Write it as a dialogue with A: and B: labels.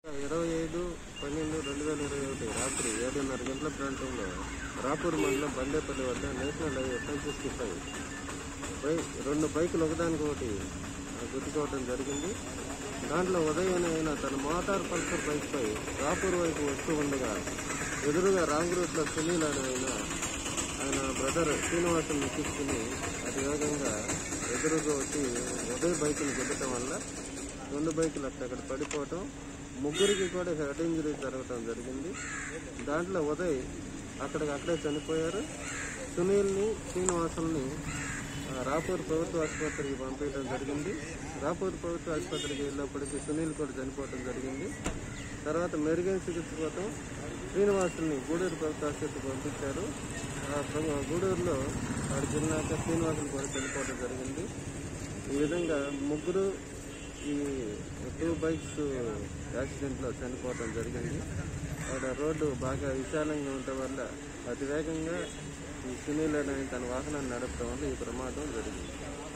A: ఇరవై ఐదు పన్నెండు రెండు వేల ఇరవై ఒకటి రాత్రి ఏడున్నర గంటల ప్రాంతంలో రాపూర్ మండలం బండేపల్లి వద్ద national highway five sixty five బై రెండు బైకులు ఒకదానికొకటి గుద్దుకోవడం జరిగింది దాంట్లో ఉదయం ఆయన తన మోటార్ పల్సర్ బైక్పై రాపూర్ వైపు వస్తూ ఉండగా ఎదురుగా రాంగ్ రూట్లో సునీల్ అనే ఆయన ఆయన బ్రదర్ శ్రీనివాసుని తీసుకుని అతి వేగంగా ఎదురుగా వచ్చి ఉదయ్ బైక్ని గుద్దటం వల్ల రెండు బైకులు అక్కడక్కడ పడిపోవటం ముగ్గురికి కూడా హెడ్ ఇంజరీ జరగటం జరిగింది దాంట్లో ఉదయ్ అక్కడికి అక్కడే చనిపోయారు సునీల్ని శ్రీనివాసుల్ని ఆ, రాపూర్ ప్రభుత్వ ఆసుపత్రికి పంపించడం జరిగింది రాపూర్ ప్రభుత్వ ఆసుపత్రికి వెళ్ళినప్పటికీ సునీల్ కూడా చనిపోవడం జరిగింది తర్వాత మెరుగైన చికిత్స కోసం శ్రీనివాసుల్ని గూడూరు ప్రభుత్వ ఆసుపత్రికి పంపించారు ఆ ప్రభు- గూడూరులో వాడికి వెళ్ళినాక శ్రీనివాసులు కూడా చనిపోవడం జరిగింది ఈ విధంగా ముగ్గురు ఈ టూ బైక్స్ యాక్సిడెంట్లో చనిపోవడం జరిగింది అక్కడ రోడ్డు బాగా విశాలంగా ఉండటం వల్ల అతి వేగంగా ఈ సునీల్ అనే తన వాహనాన్ని నడపడం వల్ల ఈ ప్రమాదం జరిగింది